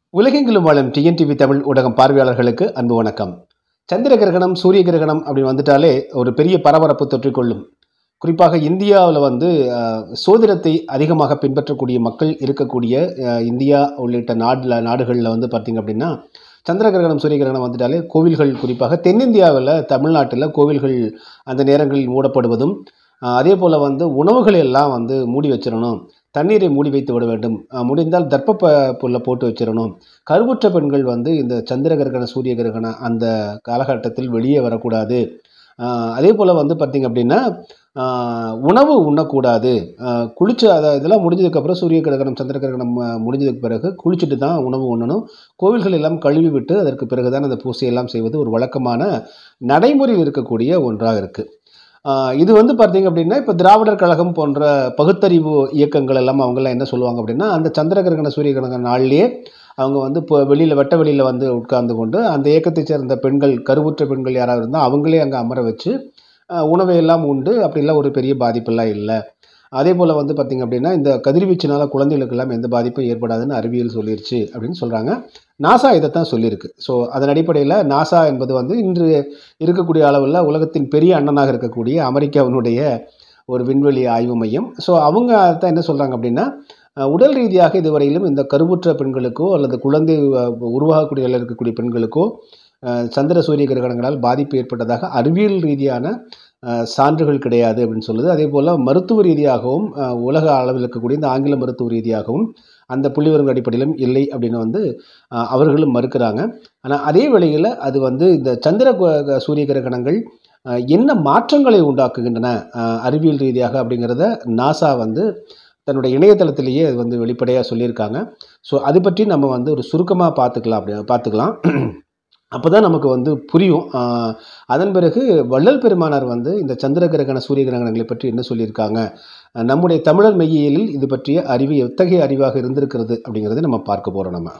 உலகெங்கிலும் வாழும் டிஎன்டிவி தமிழ் ஊடகம் பார்வையாளர்களுக்கு அன்பு வணக்கம் சந்திர கிரகணம் சூரிய கிரகணம் அப்படின்னு வந்துட்டாலே ஒரு பெரிய பரபரப்பு தொற்றிக்கொள்ளும் குறிப்பாக இந்தியாவில் வந்து அஹ், சோதிடத்தை அதிகமாக பின்பற்றக்கூடிய மக்கள் இருக்கக்கூடிய அஹ், இந்தியா உள்ளிட்ட நாட்டில் நாடுகளில் வந்து பார்த்திங்க அப்படின்னா சந்திர கிரகணம் சூரிய கிரகணம் வந்துட்டாலே கோவில்கள் குறிப்பாக தென்னிந்தியாவில் தமிழ்நாட்டில் கோவில்கள் அந்த நேரங்களில் மூடப்படுவதும் அஹ், அதே போல் வந்து உணவுகளை எல்லாம் வந்து மூடி வச்சிடணும் தண்ணீரை மூடி வைத்து விட வேண்டும் அஹ், முடிந்தால் தர்ப்ப ப- புல்ல போட்டு வச்சிடணும் கருவுற்ற பெண்கள் வந்து இந்த சந்திர கிரகண சூரிய கிரகண அந்த காலகட்டத்தில் வெளியே வரக்கூடாது அஹ், அதே போல் வந்து பார்த்திங்க அப்படின்னா அஹ், உணவு உண்ணக்கூடாது அஹ், குளிச்சு அதை இதெல்லாம் முடிஞ்சதுக்கப்புறம் சூரிய கிரகணம் சந்திர கிரகணம் அஹ், முடிஞ்சதுக்கு பிறகு குளிச்சுட்டு தான் உணவு உண்ணணும் கோவில்கள் எல்லாம் கழுவி விட்டு அதற்கு பிறகு தான் அந்த பூசையெல்லாம் செய்வது ஒரு வழக்கமான நடைமுறையில் இருக்கக்கூடிய ஒன்றாக இருக்குது இது வந்து பார்த்தீங்க அப்படின்னா இப்போ திராவிடர் கழகம் போன்ற பகுத்தறிவு இயக்கங்கள் எல்லாம் அவங்கெல்லாம் என்ன சொல்லுவாங்க அப்படின்னா அந்த சந்திர கிரகண சூரிய கிரகண நாள்லேயே அவங்க வந்து இப்போ வெளியில் வெட்ட வெளியில் வந்து உட்கார்ந்து கொண்டு அந்த இயக்கத்தைச் சேர்ந்த பெண்கள் கருவுற்ற பெண்கள் யாராவது இருந்தால் அவங்களே அங்கே அமர வச்சு அஹ், உணவை எல்லாம் உண்டு அப்படிலாம் ஒரு பெரிய பாதிப்பெல்லாம் இல்லை அதே போல் வந்து பார்த்திங்க அப்படின்னா இந்த கதிர்வீச்சினால குழந்தைகளுக்கெல்லாம் எந்த பாதிப்பும் ஏற்படாதுன்னு அறிவியல் சொல்லிருச்சு அப்படின்னு சொல்கிறாங்க நாசா இதைத்தான் சொல்லியிருக்கு ஸோ அதன் அடிப்படையில் நாசா என்பது வந்து இன்று இருக்கக்கூடிய அளவில் உலகத்தின் பெரிய அண்ணனாக இருக்கக்கூடிய அமெரிக்காவினுடைய ஒரு விண்வெளி ஆய்வு மையம் ஸோ அவங்க தான் என்ன சொல்கிறாங்க அப்படின்னா அஹ், உடல் ரீதியாக இதுவரையிலும் இந்த கருவுற்ற பெண்களுக்கோ அல்லது குழந்தை அஹ், உருவாகக்கூடிய நிலையில் இருக்கக்கூடிய பெண்களுக்கோ அஹ், சந்திர சூரிய கிரகணங்களால் பாதிப்பு ஏற்பட்டதாக அறிவியல் ரீதியான அஹ், சான்றுகள் கிடையாது அப்படின்னு சொல்லுது அதே போல் மருத்துவ ரீதியாகவும் அஹ், உலக அளவில் இருக்கக்கூடிய இந்த ஆங்கில மருத்துவ ரீதியாகவும் அந்த புள்ளிவரங்க அடிப்படையிலும் இல்லை அப்படின்னு வந்து அஹ், அவர்களும் மறுக்கிறாங்க ஆனால் அதே வேளையில் அது வந்து இந்த சந்திர கு- க- சூரிய கிரகணங்கள் அஹ், என்ன மாற்றங்களை உண்டாக்குகின்றன அஹ், அறிவியல் ரீதியாக அப்படிங்கிறத நாசா வந்து தன்னுடைய இணையதளத்திலேயே அது வந்து வெளிப்படையாக சொல்லியிருக்காங்க ஸோ அது பற்றி நம்ம வந்து ஒரு சுருக்கமாக பார்த்துக்கலாம் அப்படி பார்த்துக்கலாம் அப்போ தான் நமக்கு வந்து புரியும் ஆஹ், அதன் பிறகு வள்ளல் பெருமானார் வந்து இந்த சந்திர கிரகண சூரிய கிரகணங்களை பற்றி என்ன சொல்லியிருக்காங்க அஹ், நம்முடைய தமிழர் மெய்யியலில் இது பற்றிய அறிவு எத்தகைய அறிவாக இருந்திருக்கிறது அப்படிங்கிறதை நம்ம பார்க்க போகிறோம் நம்ம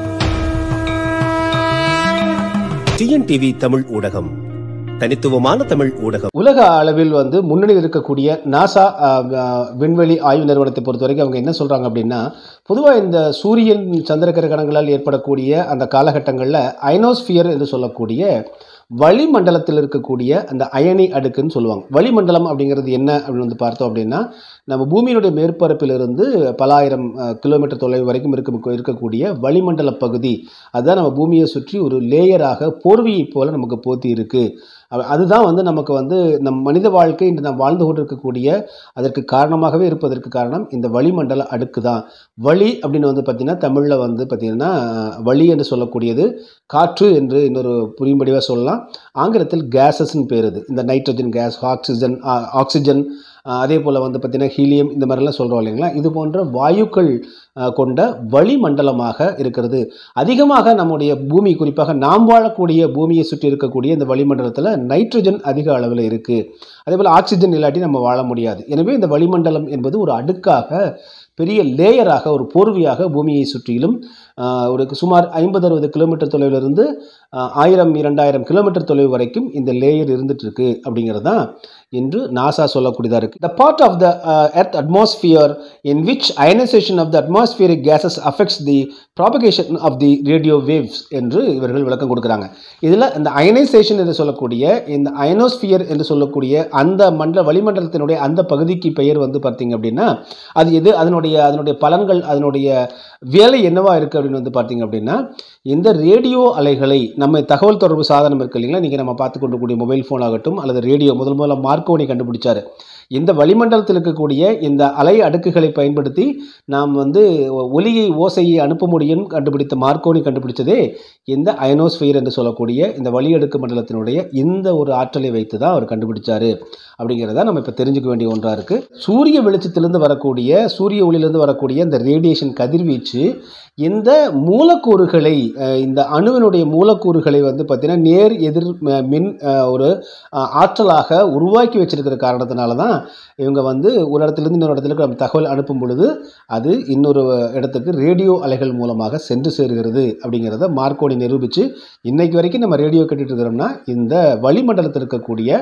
டிஎன்டிவி தமிழ் ஊடகம் தனித்துவமான தமிழ் ஊடகம் உலக அளவில் வந்து முன்னணியில் இருக்கக்கூடிய நாசா அஹ், அஹ், விண்வெளி ஆய்வு நிறுவனத்தை பொறுத்த வரைக்கும் அவங்க என்ன சொல்கிறாங்க அப்படின்னா பொதுவாக இந்த சூரியன் சந்திர கிரகணங்களால் ஏற்படக்கூடிய அந்த காலகட்டங்களில் அயனோஸ்பியர் என்று சொல்லக்கூடிய வளிமண்டலத்தில் இருக்கக்கூடிய அந்த அயனி அடுக்குன்னு சொல்லுவாங்க வளிமண்டலம் அப்படிங்கிறது என்ன அப்படின்னு வந்து பார்த்தோம் அப்படின்னா நம்ம பூமியினுடைய மேற்பரப்பிலிருந்து பல ஆயிரம் அஹ், கிலோமீட்டர் தொலைவு வரைக்கும் இருக்க இருக்கக்கூடிய வளிமண்டல பகுதி அதுதான் நம்ம பூமியை சுற்றி ஒரு லேயராக போர்வையை போல நமக்கு போத்தி இருக்கு அ- அதுதான் வந்து நமக்கு வந்து நம் மனித வாழ்க்கை இன்று நாம் வாழ்ந்து கொண்டிருக்கக்கூடிய அதற்கு காரணமாகவே இருப்பதற்கு காரணம் இந்த வளிமண்டல அடுக்கு தான் வளி அப்படின்னு வந்து பார்த்திங்கன்னா தமிழில் வந்து பார்த்திங்கன்னா வளி என்று சொல்லக்கூடியது காற்று என்று இன்னொரு புரியும்படியாக சொல்லலாம் ஆங்கிலத்தில் கேஸஸ்ன்னு பேர் இது இந்த நைட்ரஜன் கேஸ் ஆக்சிஜன் ஆ- ஆக்சிஜன் ஆ, அதே போல் வந்து பார்த்திங்கன்னா ஹீலியம் இந்த மாதிரிலாம் சொல்கிறோம் இல்லைங்களா இது போன்ற வாயுக்கள் ஆ, கொண்ட வளிமண்டலமாக இருக்கிறது அதிகமாக நம்முடைய பூமி குறிப்பாக நாம் வாழக்கூடிய பூமியை சுற்றி இருக்கக்கூடிய இந்த வளிமண்டலத்தில் நைட்ரஜன் அதிக அளவில் இருக்குது அதே போல் ஆக்சிஜன் இல்லாட்டி நம்ம வாழ முடியாது எனவே இந்த வளிமண்டலம் என்பது ஒரு அடுக்காக பெரிய லேயராக ஒரு போர்வையாக பூமியை சுற்றிலும் ஆஹ், ஒரு சுமார் ஐம்பது அறுபது கிலோமீட்டர் தொலைவிலிருந்து ஆஹ், ஆயிரம் இரண்டாயிரம் கிலோமீட்டர் தொலைவு வரைக்கும் இந்த லேயர் இருந்துட்டு இருக்கு அப்படிங்கிறது தான் இன்று நாசா சொல்லக்கூடியதாக இருக்குது the part of the earth atmosphere in which ionisation of the atmospheric gases affects the propagation of the radio waves என்று இவர்கள் விளக்கம் கொடுக்குறாங்க இதில் இந்த அயனைசேஷன் என்று சொல்லக்கூடிய இந்த அயனோஸ்பியர் என்று சொல்லக்கூடிய அந்த மண்டல வளிமண்டலத்தினுடைய அந்த பகுதிக்கு பெயர் வந்து பார்த்தீங்க அப்படின்னா அது எது அதனுடைய அதனுடைய பலன்கள் அதனுடைய வேலை என்னவா இருக்குது அப்படின்னு வந்து பார்த்தீங்க அப்படின்னா இந்த ரேடியோ அலைகளை நம்ம தகவல் தொடர்பு சாதனம் இருக்கு இல்லைங்களா நீங்கள் நம்ம பார்த்து கொண்டிருக்கக்கூடிய மொபைல் ஃபோன் ஆகட்டும் அல்லது ரேடியோ முதல் முதல்ல மார்க்கோனி கண்டுபிடிச்சாரு இந்த வளிமண்டலத்தில் இருக்கக்கூடிய இந்த அலை அடுக்குகளை பயன்படுத்தி நாம் வந்து ஒலியை ஓசையை அனுப்ப முடியும் கண்டுபிடித்த மார்க்கோனி கண்டுபிடிச்சதே இந்த அயனோஸ்பியர் என்று சொல்லக்கூடிய இந்த வளி அடுக்கு மண்டலத்தினுடைய இந்த ஒரு ஆற்றலை வைத்து தான் அவர் கண்டுபிடிச்சாரு அப்படிங்கிறத நம்ம இப்போ தெரிஞ்சுக்க வேண்டிய ஒன்றாக இருக்குது சூரிய வெளிச்சத்திலிருந்து வரக்கூடிய சூரிய ஒளியிலிருந்து வரக்கூடிய இந்த ரேடியேஷன் கதிர்வீச்சு இந்த மூலக்கூறுகளை அஹ், இந்த அணுவினுடைய மூலக்கூறுகளை வந்து பார்த்திங்கன்னா நேர் எதிர் ம- மின் அஹ், ஒரு அஹ், ஆற்றலாக உருவாக்கி வச்சிருக்கிற காரணத்தினால தான் இவங்க வந்து ஒரு இடத்துலேருந்து இன்னொரு இடத்துக்கு நம்ம தகவல் அனுப்பும் பொழுது அது இன்னொரு இடத்துக்கு ரேடியோ அலைகள் மூலமாக சென்று சேருகிறது அப்படிங்கிறத மார்க்கோனி நிரூபித்து இன்னைக்கு வரைக்கும் நம்ம ரேடியோ கேட்டுட்டு இருக்கிறோம்னா இந்த வளிமண்டலத்தில் இருக்கக்கூடிய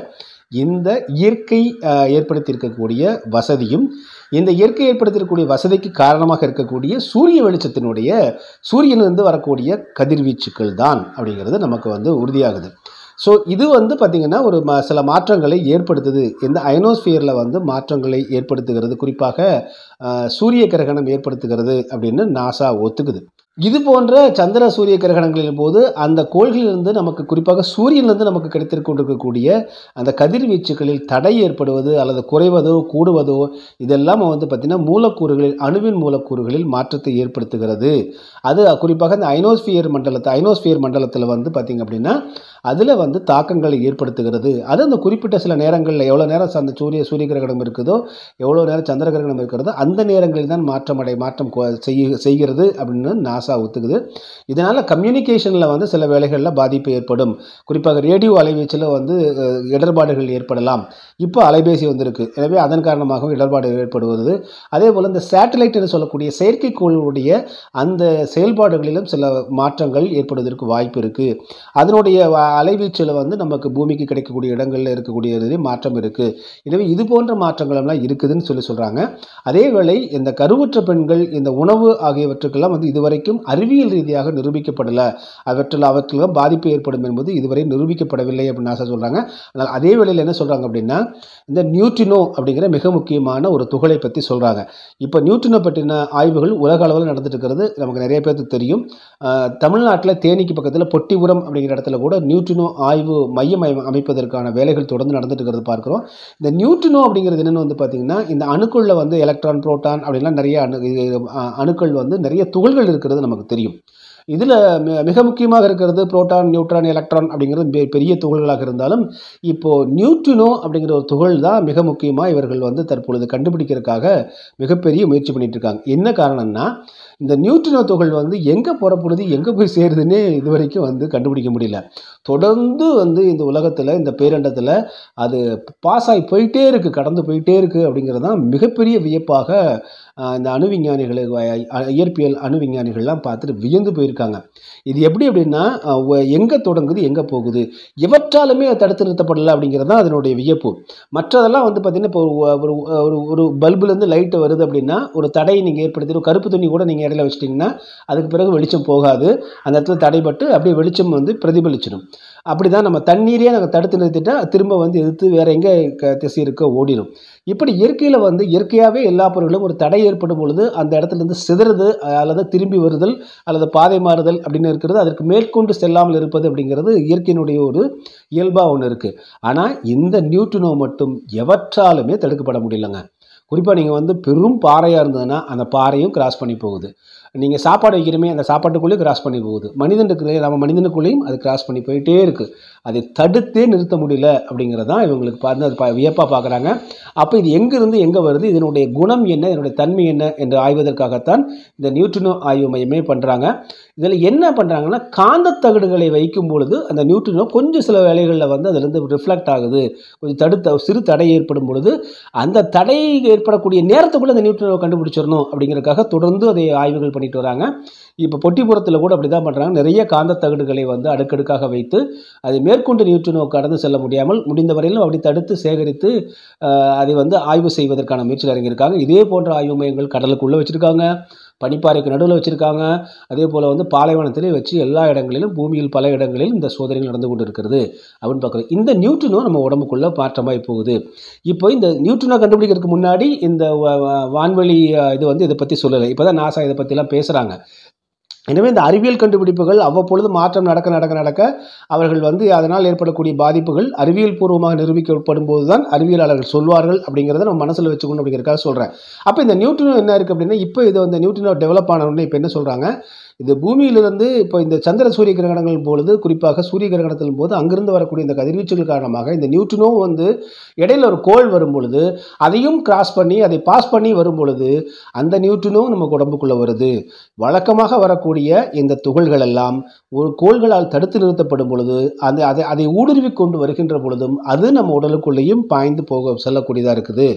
இந்த இயற்கை அஹ், ஏற்படுத்தியிருக்கக்கூடிய வசதியும் இந்த இயற்கை ஏற்படுத்தியிருக்கக்கூடிய வசதிக்கு காரணமாக இருக்கக்கூடிய சூரிய வெளிச்சத்தினுடைய சூரியனிலிருந்து வரக்கூடிய கதிர்வீச்சுக்கள் தான் அப்படிங்கிறது நமக்கு வந்து உறுதியாகுது ஸோ இது வந்து பார்த்திங்கன்னா ஒரு ம சில மாற்றங்களை ஏற்படுத்துது இந்த அயனோஸ்பியரில் வந்து மாற்றங்களை ஏற்படுத்துகிறது குறிப்பாக அஹ், சூரிய கிரகணம் ஏற்படுத்துகிறது அப்படின்னு நாசா ஒத்துக்குது இது போன்ற சந்திர சூரிய கிரகணங்களின் போது அந்த கோள்களிலிருந்து நமக்கு குறிப்பாக சூரியனிலிருந்து நமக்கு கிடைத்திருக்க கொண்டிருக்கக்கூடிய அந்த கதிர்வீச்சுகளில் தடை ஏற்படுவது அல்லது குறைவதோ கூடுவதோ இதெல்லாம் வந்து பார்த்திங்கன்னா மூலக்கூறுகளில் அணுவின் மூலக்கூறுகளில் மாற்றத்தை ஏற்படுத்துகிறது அது குறிப்பாக இந்த ஐனோஸ்பியர் மண்டலத்தை ஐனோஸ்பியர் மண்டலத்தில் வந்து பார்த்திங்க அப்படின்னா அதில் வந்து தாக்கங்களை ஏற்படுத்துகிறது அது அந்த குறிப்பிட்ட சில நேரங்களில் எவ்வளோ நேரம் அந்த சூரிய சூரிய கிரகணம் இருக்குதோ எவ்வளோ நேரம் சந்திர கிரகணம் இருக்கிறதோ அந்த நேரங்களில் தான் மாற்றமடை மாற்றம் கொ- செய்ய செய்கிறது அப்படின்னு நாசா ஒத்துக்குது இதனால் கம்யூனிகேஷனில் வந்து சில வேளைகளில் பாதிப்பு ஏற்படும் குறிப்பாக ரேடியோ அலைவீச்சில் வந்து அஹ், இடர்பாடுகள் ஏற்படலாம் இப்போ அலைபேசி வந்திருக்கு எனவே அதன் காரணமாகவும் இடர்பாடு ஏற்படுவது அதே போல் இந்த சேட்டலைட் என்று சொல்லக்கூடிய செயற்கைக்கோளுடைய அந்த செயல்பாடுகளிலும் சில மாற்றங்கள் ஏற்படுவதற்கு வாய்ப்பு இருக்குது அதனுடைய வ- அலைவீச்சில் வந்து நமக்கு பூமிக்கு கிடைக்கக்கூடிய இடங்களில் இருக்கக்கூடியதிலே மாற்றம் இருக்குது எனவே இது போன்ற மாற்றங்கள் எல்லாம் இருக்குதுன்னு சொல்லி சொல்கிறாங்க அதே வேளை இந்த கருவுற்ற பெண்கள் இந்த உணவு ஆகியவற்றுக்கெல்லாம் வந்து இதுவரைக்கும் அறிவியல் ரீதியாக நிரூபிக்கப்படலை அவற்றில் அவற்றில் பாதிப்பு ஏற்படும் என்பது இதுவரை நிரூபிக்கப்படவில்லை அப்படின்னு நாசா சொல்கிறாங்க ஆனால் அதே வேளையில் என்ன சொல்கிறாங்க அப்படின்னா இந்த நியூட்ரினோ அப்படிங்கிற மிக முக்கியமான ஒரு துகளை பற்றி சொல்கிறாங்க இப்போ நியூட்ரினோ பற்றின ஆய்வுகள் உலக அளவில் நடந்துட்டு இருக்கிறது நமக்கு நிறைய பேருக்கு தெரியும் அஹ், தமிழ்நாட்டில் தேனிக்கு பக்கத்தில் பொட்டிபுரம் அப்படிங்கிற இடத்துல கூட நியூட்ரினோ ஆய்வு மையம் அமை- அமைப்பதற்கான வேலைகள் தொடர்ந்து நடந்துட்டு இருக்கிறது பார்க்குறோம் இந்த நியூட்ரினோ அப்படிங்கிறது என்னென்னு வந்து பார்த்திங்கன்னா இந்த அணுக்குள்ள வந்து எலக்ட்ரான் புரோட்டான் அப்படின்லாம் நிறைய அணு இது, அஹ், அணுக்கள் வந்து நிறைய துகள்கள் இருக்கிறது நமக்கு தெரியும் இதில் மிக முக்கியமாக இருக்கிறது புரோட்டான் நியூட்ரான் எலக்ட்ரான் அப்படிங்கிறது பெ- பெரிய துகள்களாக இருந்தாலும் இப்போது நியூட்ரினோ அப்படிங்கிற ஒரு துகள் தான் மிக முக்கியமாக இவர்கள் வந்து தற்பொழுது கண்டுபிடிக்கிறதுக்காக மிகப்பெரிய முயற்சி பண்ணிட்டு இருக்காங்க என்ன காரணம்னா இந்த நியூட்ரினோ துகள் வந்து எங்கே புறப்படுது எங்கே போய் சேருதுன்னே இது வரைக்கும் வந்து கண்டுபிடிக்க முடியல தொடர்ந்து வந்து இந்த உலகத்தில் இந்த பேரண்டத்தில் அது பாஸ் ஆகி போயிட்டே இருக்குது கடந்து போயிட்டே இருக்குது அப்படிங்கிறது தான் மிகப்பெரிய வியப்பாக ஆஹ், இந்த அணு விஞ்ஞானிகளை அஹ், இயற்பியல் அணு விஞ்ஞானிகள்லாம் பார்த்துட்டு வியந்து போயிருக்காங்க இது எப்படி அப்படின்னா எங்கே தொடங்குது எங்கே போகுது எவற்றாலுமே அது தடுத்து நிறுத்தப்படலை அப்படிங்கிறது தான் அதனுடைய வியப்பு மற்றதெல்லாம் வந்து பார்த்திங்கன்னா இப்போ ஒரு ஒரு ஒரு ஒரு பல்புலேருந்து லைட்டு வருது அப்படின்னா ஒரு தடையை நீங்கள் ஏற்படுத்தி ஒரு கருப்பு துணி கூட நீங்கள் இடையில வச்சிட்டிங்கன்னா அதுக்கு பிறகு வெளிச்சம் போகாது அந்த இடத்துல தடைபட்டு அப்படியே வெளிச்சம் வந்து பிரதிபலிச்சிடும் அப்படி தான் நம்ம தண்ணீரே நாங்கள் தடுத்து நிறுத்திட்டா திரும்ப வந்து எதிர்த்து வேறு எங்கே க திசை இருக்க ஓடிடும் இப்படி இயற்கையில் வந்து இயற்கையாகவே எல்லா பொருளும் ஒரு தடை ஏற்படும் பொழுது அந்த இடத்துலேருந்து சிதறுது அஹ், அல்லது திரும்பி வருதல் அல்லது பாதை மாறுதல் அப்படின்னு இருக்கிறது அதற்கு மேற்கொண்டு செல்லாமல் இருப்பது அப்படிங்கிறது இயற்கையினுடைய ஒரு இயல்பாக ஒன்று இருக்குது ஆனால் இந்த நியூட்ரினோ மட்டும் எவற்றாலுமே தடுக்கப்பட முடியலங்க குறிப்பாக நீங்கள் வந்து பெரும் பாறையாக இருந்ததுன்னா அந்த பாறையும் கிராஸ் பண்ணி போகுது நீங்கள் சாப்பாடு வைக்கிறமே அந்த சாப்பாட்டுக்குள்ளேயும் கிராஸ் பண்ணி போகுது மனிதனுக்கு நம்ம மனிதனுக்குள்ளேயும் அது கிராஸ் பண்ணி போயிட்டே இருக்குது அதை தடுத்தே நிறுத்த முடியல அப்படிங்கிறது தான் இவங்களுக்கு பார்த்து அது பா- வியப்பா பார்க்குறாங்க அப்போ இது எங்கிருந்து எங்கே வருது இதனுடைய குணம் என்ன இதனுடைய தன்மை என்ன என்று ஆய்வதற்காகத்தான் இந்த நியூட்ரினோ ஆய்வு மையமே பண்ணுறாங்க இதில் என்ன பண்ணுறாங்கன்னா காந்தத் தகடுகளை வைக்கும் பொழுது அந்த நியூட்ரினோ கொஞ்சம் சில வேலைகளில் வந்து அதிலிருந்து ரிஃப்ளெக்ட் ஆகுது கொஞ்சம் தடுத்த சிறு தடை ஏற்படும் பொழுது அந்த தடை ஏற்படக்கூடிய நேரத்துக்குள்ளே அந்த நியூட்ரினோ கண்டுபிடிச்சிடணும் அப்படிங்கிறதுக்காக தொடர்ந்து அதை ஆய்வுகள் பண்ணிட்டு வராங்க இப்போ பொட்டிப்புறத்தில் கூட அப்படி தான் பண்ணுறாங்க நிறைய காந்தத் தகடுகளை வந்து அடுக்கடுக்காக வைத்து அதை மேற்கொண்டு நியூட்ரினோ கடந்து செல்ல முடியாமல் முடிந்த வரையிலும் அப்படி தடுத்து சேகரித்து ஆஹ், அதை வந்து ஆய்வு செய்வதற்கான முயற்சியில் இறங்கியிருக்காங்க இதே போன்ற ஆய்வு மையங்கள் கடலுக்குள்ளே வச்சுருக்காங்க பனிப்பாறைக்கு நடுவில் வச்சுருக்காங்க அதே போல் வந்து பாலைவனத்திலே வச்சு எல்லா இடங்களிலும் பூமியில் பல இடங்களிலும் இந்த சோதனைகள் நடந்து கொண்டு இருக்கிறது அப்படின்னு பார்க்குறோம் இந்த நியூட்ரினோ நம்ம உடம்புக்குள்ளே மாற்றமாகி போகுது இப்போ இந்த நியூட்ரினோ கண்டுபிடிக்கிறதுக்கு முன்னாடி இந்த வ- வ- வான்வெளி அஹ், இது வந்து இதை பற்றி சொல்லலை இப்போ தான் நாசா இதை பற்றிலாம் பேசுகிறாங்க எனவே இந்த அறிவியல் கண்டுபிடிப்புகள் அவ்வப்பொழுது மாற்றம் நடக்க நடக்க நடக்க அவர்கள் வந்து அதனால் ஏற்படக்கூடிய பாதிப்புகள் அறிவியல் பூர்வமாக நிரூபிக்கப்படும் போது தான் அறிவியலாளர்கள் சொல்வார்கள் அப்படிங்கிறத நம்ம மனசில் வச்சுக்கணும் அப்படிங்கிறதுக்காக சொல்கிறேன் அப்போ இந்த நியூட்ரினோ என்ன இருக்குது அப்படின்னா இப்போ இது வந்து நியூட்ரினோ டெவலப் ஆன உடனே இப்போ என்ன சொல்கிறாங்க இது பூமியிலிருந்து இப்போ இந்த சந்திர சூரிய கிரகணங்கள் பொழுது குறிப்பாக சூரிய கிரகணத்தின் போது அங்கிருந்து வரக்கூடிய இந்த கதிர்வீச்சுகள் காரணமாக இந்த நியூட்ரினோ வந்து இடையில ஒரு கோள் வரும் பொழுது அதையும் கிராஸ் பண்ணி அதை பாஸ் பண்ணி வரும் பொழுது அந்த நியூட்ரினோ நமக்கு உடம்புக்குள்ளே வருது வழக்கமாக வரக்கூடிய இந்த துகள்கள் எல்லாம் ஒரு கோள்களால் தடுத்து நிறுத்தப்படும் பொழுது அந்த அதை அதை ஊடுருவி கொண்டு வருகின்ற பொழுதும் அது நம்ம உடலுக்குள்ளேயும் பாய்ந்து போக செல்லக்கூடியதாக இருக்குது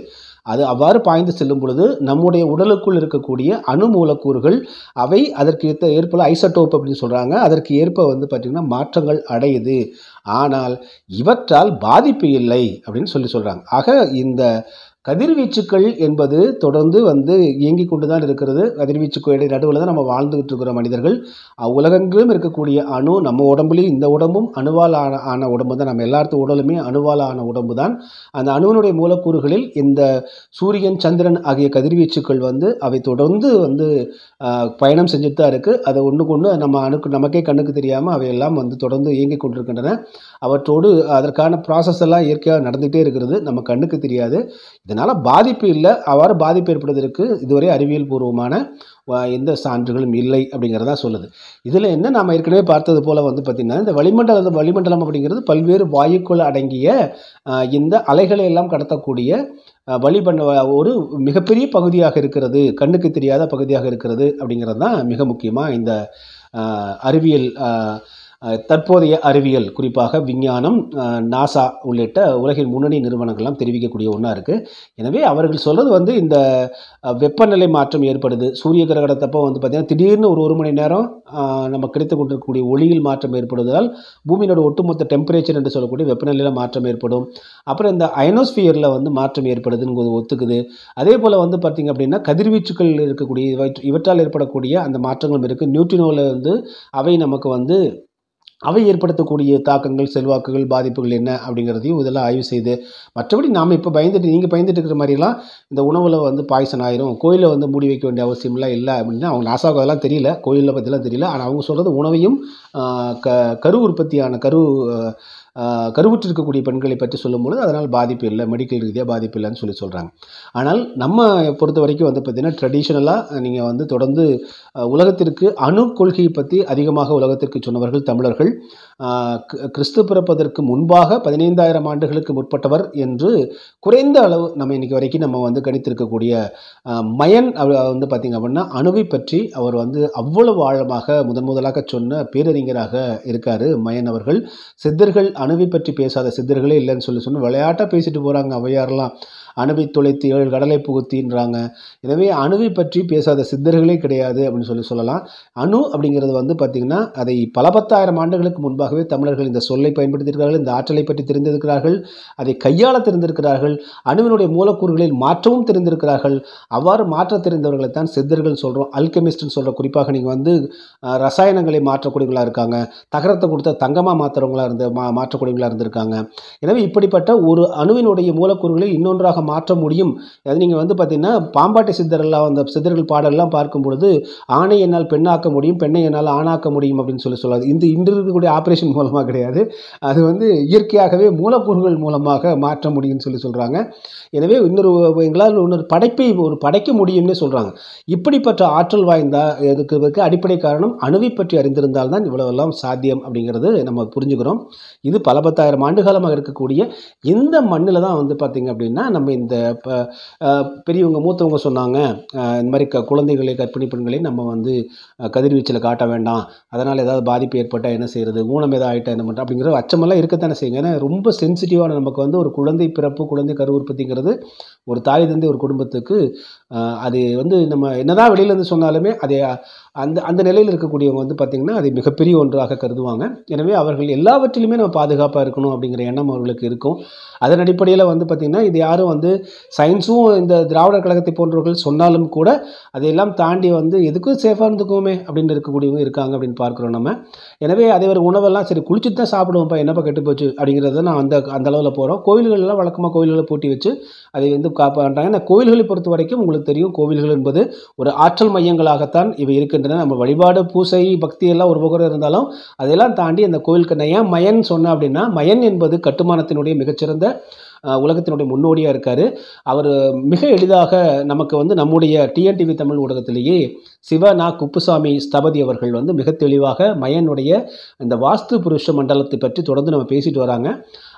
அது அவ்வாறு பாய்ந்து செல்லும் பொழுது நம்முடைய உடலுக்குள் இருக்கக்கூடிய அணு மூலக்கூறுகள் அவை அதற்கு ஏற்ற ஏற்ப ஐசோடோப் அப்படின்னு சொல்கிறாங்க அதற்கு ஏற்ப வந்து பார்த்திங்கன்னா மாற்றங்கள் அடையுது ஆனால் இவற்றால் பாதிப்பு இல்லை அப்படின்னு சொல்லி சொல்கிறாங்க ஆக இந்த கதிர்வீச்சுக்கள் என்பது தொடர்ந்து வந்து இயங்கிக் கொண்டு தான் இருக்கிறது கதிர்வீச்சுக்கு இடை நடுவில் தான் நம்ம வாழ்ந்துகிட்டு இருக்கிற மனிதர்கள் அஹ் உலகெங்கிலும் இருக்கக்கூடிய அணு நம்ம உடம்புலையும் இந்த உடம்பும் அணுவால் ஆன ஆன உடம்பு தான் நம்ம எல்லாத்து உடலுமே அணுவால் ஆன உடம்பு தான் அந்த அணுவினுடைய மூலக்கூறுகளில் இந்த சூரியன் சந்திரன் ஆகிய கதிர்வீச்சுக்கள் வந்து அவை தொடர்ந்து வந்து அஹ், பயணம் செஞ்சுட்டு தான் இருக்குது அதை ஒன்றுக்கு ஒன்று நம்ம அணுக்கு நமக்கே கண்ணுக்கு தெரியாமல் அவையெல்லாம் வந்து தொடர்ந்து இயங்கிக் கொண்டிருக்கின்றன அவற்றோடு அதற்கான ப்ராசஸ் எல்லாம் இயற்கையாக நடந்துகிட்டே இருக்கிறது நம்ம கண்ணுக்கு தெரியாது இதனால் பாதிப்பு இல்லை அவ்வாறு பாதிப்பு ஏற்படுவதற்கு இதுவரை அறிவியல் பூர்வமான வ- எந்த சான்றுகளும் இல்லை அப்படிங்கிறதா சொல்லுது இதில் என்ன நாம் ஏற்கனவே பார்த்தது போல் வந்து பார்த்திங்கன்னா இந்த வளிமண்டல வளிமண்டலம் அப்படிங்கிறது பல்வேறு வாயுக்கள் அடங்கிய ஆஹ், இந்த அலைகளை எல்லாம் கடத்தக்கூடிய ஆஹ், வளிபண்ட ஒரு மிகப்பெரிய பகுதியாக இருக்கிறது கண்ணுக்கு தெரியாத பகுதியாக இருக்கிறது அப்படிங்கிறது தான் மிக முக்கியமாக இந்த ஆஹ், அறிவியல் ஆஹ், ஆஹ், தற்போதைய அறிவியல் குறிப்பாக விஞ்ஞானம் ஆஹ், நாசா உள்ளிட்ட உலகின் முன்னணி நிறுவனங்கள்லாம் தெரிவிக்கக்கூடிய ஒன்றா இருக்குது எனவே அவர்கள் சொல்கிறது வந்து இந்த அஹ், வெப்பநிலை மாற்றம் ஏற்படுது சூரிய கிரகணத்தப்போ வந்து பார்த்திங்கன்னா திடீர்னு ஒரு ஒரு மணி நேரம் ஆஹ், நம்ம கிடைத்து கொண்டிருக்கக்கூடிய ஒளியில் மாற்றம் ஏற்படுவதால் பூமியினோட ஒட்டுமொத்த டெம்பரேச்சர் என்று சொல்லக்கூடிய வெப்பநிலையில் மாற்றம் ஏற்படும் அப்புறம் இந்த அயனோஸ்பியரில் வந்து மாற்றம் ஏற்படுதுன்னு ஒத்துக்குது அதே போல் வந்து பார்த்திங்க அப்படின்னா கதிர்வீச்சுக்கள் இருக்கக்கூடிய இவற்ற- இவற்றால் ஏற்படக்கூடிய அந்த மாற்றங்களும் இருக்குது நியூட்ரினோவில் வந்து அவை நமக்கு வந்து அவை ஏற்படுத்தக்கூடிய தாக்கங்கள் செல்வாக்குகள் பாதிப்புகள் என்ன அப்படிங்கிறதையும் இதெல்லாம் ஆய்வு செய்து மற்றபடி நாம் இப்போ பயந்துட்டு நீங்கள் பயந்துட்டு இருக்கிற மாதிரிலாம் இந்த உணவில் வந்து பாய்சன் ஆயிரும் கோயிலை வந்து மூடி வைக்க வேண்டிய அவசியம்லாம் இல்லை அப்படின்னா அவங்க நாசாவுக்கு அதெல்லாம் தெரியல கோயிலில் பற்றிலாம் தெரியல ஆனால் அவங்க சொல்கிறது உணவையும் ஆஹ், க கரு உற்பத்தியான கரு ஆஹ், கருவுற்று இருக்கக்கூடிய பெண்களை பற்றி சொல்லும்பொழுது அதனால் பாதிப்பு இல்லை மெடிக்கல் ரீதியாக பாதிப்பு இல்லைன்னு சொல்லி சொல்கிறாங்க ஆனால் நம்ம பொறுத்த வரைக்கும் வந்து பார்த்திங்கன்னா ட்ரெடிஷ்னலாக நீங்கள் வந்து தொடர்ந்து அஹ், உலகத்திற்கு அணு கொள்கையை பற்றி அதிகமாக உலகத்திற்கு சொன்னவர்கள் தமிழர்கள் ஆஹ், கி- கிறிஸ்து பிறப்பதற்கு முன்பாக பதினைந்தாயிரம் ஆண்டுகளுக்கு முற்பட்டவர் என்று குறைந்த அளவு நம்ம இன்னைக்கு வரைக்கும் நம்ம வந்து கணித்திருக்கக்கூடிய ஆஹ், மயன் அவர் வந்து பார்த்திங்க அப்படின்னா அணுவை பற்றி அவர் வந்து அவ்வளவு ஆழமாக முதன் முதலாக சொன்ன பேரறிஞராக இருக்கார் மயன் அவர்கள் சித்தர்கள் அணுவை பற்றி பேசாத சித்தர்களே இல்லைன்னு சொல்லி சொன்ன விளையாட்டாக பேசிட்டு போகிறாங்க அவையாரெல்லாம் அணுவை துளைத்து ஏழு கடலை புகுத்தின்றாங்க எனவே அணுவை பற்றி பேசாத சித்தர்களே கிடையாது அப்படின்னு சொல்லி சொல்லலாம் அணு அப்படிங்கிறது வந்து பார்த்திங்கன்னா அதை பல பத்தாயிரம் ஆண்டுகளுக்கு முன்பாகவே தமிழர்கள் இந்த சொல்லை பயன்படுத்தியிருக்கிறார்கள் இந்த ஆற்றலை பற்றி தெரிந்திருக்கிறார்கள் அதை கையாள தெரிந்திருக்கிறார்கள் அணுவினுடைய மூலக்கூறுகளில் மாற்றவும் தெரிந்திருக்கிறார்கள் அவ்வாறு மாற்ற தெரிந்தவர்களைத்தான் சித்தர்கள் சொல்கிறோம் அல்கெமிஸ்ட்னு சொல்கிற குறிப்பாக நீங்கள் வந்து அஹ், ரசாயனங்களை மாற்றக்கூடியவங்களா இருக்காங்க தகரத்தை கொடுத்த தங்கமாக மாற்றுறவங்களா இருந்து மா மாற்றக்கூடியவங்களா இருந்திருக்காங்க எனவே இப்படிப்பட்ட ஒரு அணுவினுடைய மூலக்கூறுகளை இன்னொன்றாக மாற்ற முடியும் அது நீங்கள் வந்து பார்த்தீங்கன்னா பாம்பாட்டி சித்தரெல்லாம் அந்த சித்தர்கள் பாடல்லாம் பார்க்கும் பொழுது ஆணை என்னால் பெண்ணாக்க முடியும் பெண்ணை என்னால் ஆணாக்க முடியும் அப்படின்னு சொல்லி சொல்லாது இந்த இன்று இருக்கக்கூடிய ஆப்ரேஷன் மூலமாக கிடையாது அது வந்து இயற்கையாகவே மூலக்கூறுகள் மூலமாக மாற்ற முடியும்னு சொல்லி சொல்கிறாங்க எனவே இன்னொரு எங்களால் இன்னொரு படைப்பை ஒரு படைக்க முடியும்னு சொல்கிறாங்க இப்படிப்பட்ட ஆற்றல் வாய்ந்த இருக்கிறதுக்கு அடிப்படை காரணம் அணுவை பற்றி அறிந்திருந்தால் தான் இவ்வளவெல்லாம் சாத்தியம் அப்படிங்கிறது நம்ம புரிஞ்சுக்கிறோம் இது பல பத்தாயிரம் ஆண்டு காலமாக இருக்கக்கூடிய இந்த மண்ணில் தான் வந்து பார்த்திங்க அப்படின்னா நம்ம இந்த ப- அஹ், பெரியவங்க மூத்தவங்க சொன்னாங்க அஹ், இந்த மாதிரி க குழந்தைகளை கர்ப்பிணி பெண்களை நம்ம வந்து அஹ், கதிர்வீச்சில் காட்ட வேண்டாம் அதனால் ஏதாவது பாதிப்பு ஏற்பட்டால் என்ன செய்கிறது ஊனம் ஏதாவது ஆகிட்டா என்ன பண்ணுறது அப்படிங்கிற அச்சமெல்லாம் இருக்கத்தானே செய்யுங்க ஏன்னா ரொம்ப சென்சிட்டிவான நமக்கு வந்து ஒரு குழந்தை பிறப்பு குழந்தை கரு உற்பத்திங்கிறது ஒரு தாய் தந்தை ஒரு குடும்பத்துக்கு அஹ், அது வந்து நம்ம என்னதான் வெளியிலேருந்து சொன்னாலுமே அதை அந்த அந்த நிலையில் இருக்கக்கூடியவங்க வந்து பார்த்திங்கன்னா அதை மிகப்பெரிய ஒன்றாக கருதுவாங்க எனவே அவர்கள் எல்லாவற்றிலுமே நம்ம பாதுகாப்பாக இருக்கணும் அப்படிங்கிற எண்ணம் அவர்களுக்கு இருக்கும் அதன் அடிப்படையில் வந்து பார்த்திங்கன்னா இது யாரும் வந்து சயின்ஸும் இந்த திராவிடர் கழகத்தை போன்றவர்கள் சொன்னாலும் கூட அதையெல்லாம் தாண்டி வந்து எதுக்கும் சேஃபாக இருந்துக்குவோமே அப்படின்னு இருக்கக்கூடியவங்க இருக்காங்க அப்படின்னு பார்க்குறோம் நம்ம எனவே அதே ஒரு உணவெல்லாம் சரி குளிச்சுட்டு தான் சாப்பிடுவோம்ப்பா என்னப்பா கெட்டு போச்சு அப்படிங்கிறத நான் அந்த அந்த அளவில் போகிறோம் கோவில்கள்லாம் வழக்கமாக கோவில்களை பூட்டி வச்சு அதை வந்து காப்பாற்றுறாங்க ஏன்னா கோவில்களை பொறுத்த வரைக்கும் உங்களுக்கு தெரியும் கோவில்கள் என்பது ஒரு ஆற்றல் மையங்களாகத்தான் இவை இருக்கின்றன நம்ம வழிபாடு பூசை பக்தி எல்லாம் ஒரு பக்கம் இருந்தாலும் அதெல்லாம் தாண்டி அந்த கோயிலுக்கு நான் ஏன் மயன் சொன்னேன் அப்படின்னா மயன் என்பது கட்டுமானத்தினுடைய மிகச்சிறந்த அஹ், உலகத்தினுடைய முன்னோடியாக இருக்கார் அவர் மிக எளிதாக நமக்கு வந்து நம்முடைய டிஎன்டிவி தமிழ் ஊடகத்திலேயே சிவ நா குப்புசாமி ஸ்தபதி அவர்கள் வந்து மிக தெளிவாக மயனுடைய இந்த வாஸ்து புருஷ மண்டலத்தை பற்றி தொடர்ந்து நம்ம பேசிட்டு வராங்க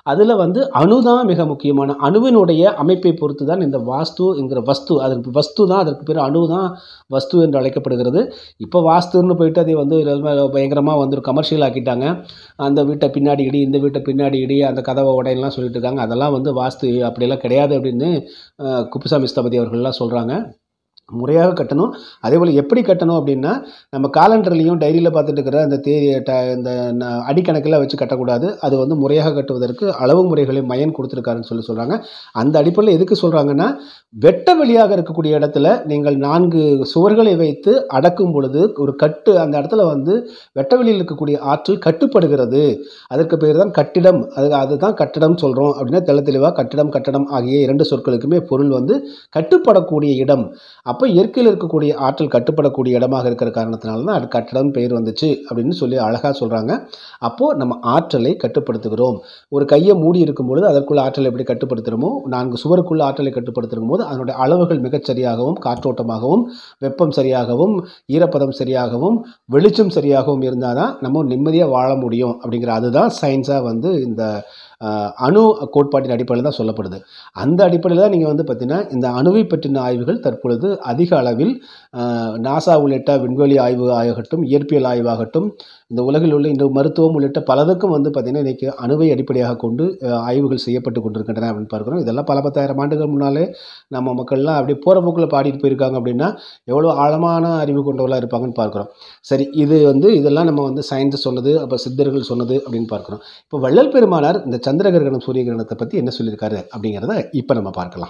அதில் வந்து அணு தான் மிக முக்கியமான அணுவினுடைய அமைப்பை பொறுத்து தான் இந்த வாஸ்து என்கிற வஸ்து அதற்கு வஸ்து தான் அதற்கு பேர் அணு தான் வஸ்து என்று அழைக்கப்படுகிறது இப்போ வாஸ்துன்னு போயிட்டு அதை வந்து பயங்கரமாக வந்து கமர்ஷியல் ஆக்கிட்டாங்க அந்த வீட்டை பின்னாடி இடி இந்த வீட்டை பின்னாடி இடி அந்த கதவை உடையெல்லாம் சொல்லிட்டு இருக்காங்க அதெல்லாம் வந்து வாஸ்து அப்படியெல்லாம் கிடையாது அப்படின்னு அஹ், குப்புசாமி ஸ்தபதி அவர்கள்லாம் சொல்கிறாங்க முறையாக கட்டணும் அதே போல் எப்படி கட்டணும் அப்படின்னா நம்ம காலண்டர்லேயும் டைரியில் பார்த்துட்டு இருக்கிற அந்த தேதி ட இந்த ந- அடிக்கணக்கில் வச்சு கட்டக்கூடாது அது வந்து முறையாக கட்டுவதற்கு அளவு முறைகளை மயன் கொடுத்துருக்காருன்னு சொல்லி சொல்கிறாங்க அந்த அடிப்படையில் எதுக்கு சொல்கிறாங்கன்னா வெட்ட வெளியாக இருக்கக்கூடிய இடத்துல நீங்கள் நான்கு சுவர்களை வைத்து அடக்கும் பொழுது ஒரு கட்டு அந்த இடத்துல வந்து வெட்ட வெளியில் இருக்கக்கூடிய ஆற்றல் கட்டுப்படுகிறது அதற்கு பேர் தான் கட்டிடம் அது அதுதான் கட்டடம் சொல்கிறோம் அப்படின்னா தெள்ள தெளிவாக கட்டிடம் கட்டடம் ஆகிய இரண்டு சொற்களுக்குமே பொருள் வந்து கட்டுப்படக்கூடிய இடம் அப்போ இயற்கையில் இருக்கக்கூடிய ஆற்றல் கட்டுப்படக்கூடிய இடமாக இருக்கிற காரணத்தினால தான் அது கட்டடம் பெயர் வந்துச்சு அப்படின்னு சொல்லி அழகாக சொல்கிறாங்க அப்போது நம்ம ஆற்றலை கட்டுப்படுத்துகிறோம் ஒரு கையை மூடி இருக்கும் பொழுது அதற்குள்ள ஆற்றலை எப்படி கட்டுப்படுத்துகிறோமோ நான்கு சுவருக்குள்ள ஆற்றலை கட்டுப்படுத்தும் போது அதனுடைய அளவுகள் மிகச் சரியாகவும் காற்றோட்டமாகவும் வெப்பம் சரியாகவும் ஈரப்பதம் சரியாகவும் வெளிச்சம் சரியாகவும் இருந்தால் தான் நம்ம நிம்மதியாக வாழ முடியும் அப்படிங்கிற அதுதான் சயின்ஸாக வந்து இந்த ஆஹ், அணு கோட்பாட்டின் அடிப்படையில் தான் சொல்லப்படுது அந்த அடிப்படையில் தான் நீங்கள் வந்து பார்த்தீங்கன்னா இந்த அணுவை பற்றின ஆய்வுகள் தற்பொழுது அதிக அளவில் ஆஹ், நாசா உள்ளிட்ட விண்வெளி ஆய்வு ஆகட்டும் இயற்பியல் ஆய்வாகட்டும் இந்த உலகில் உள்ள இந்த மருத்துவம் உள்ளிட்ட பலதுக்கும் வந்து பார்த்திங்கன்னா இன்றைக்கி அணுவை அடிப்படையாக கொண்டு ஆஹ், ஆய்வுகள் செய்யப்பட்டு கொண்டிருக்கின்றன அப்படின்னு பார்க்குறோம் இதெல்லாம் பல பத்தாயிரம் ஆண்டுகள் முன்னாலே நம்ம மக்கள்லாம் அப்படியே போகிற போக்கில் பாடிட்டு போயிருக்காங்க அப்படின்னா எவ்வளோ ஆழமான அறிவு கொண்டவர்களாக இருப்பாங்கன்னு பார்க்குறோம் சரி இது வந்து இதெல்லாம் நம்ம வந்து சயின்ஸ் சொன்னது அப்போ சித்தர்கள் சொன்னது அப்படின்னு பார்க்குறோம் இப்போ வள்ளல் பெருமானார் இந்த சந்திர கிரகணம் சூரிய கிரகணத்தை பற்றி என்ன சொல்லியிருக்காரு அப்படிங்கிறத இப்போ நம்ம பார்க்கலாம்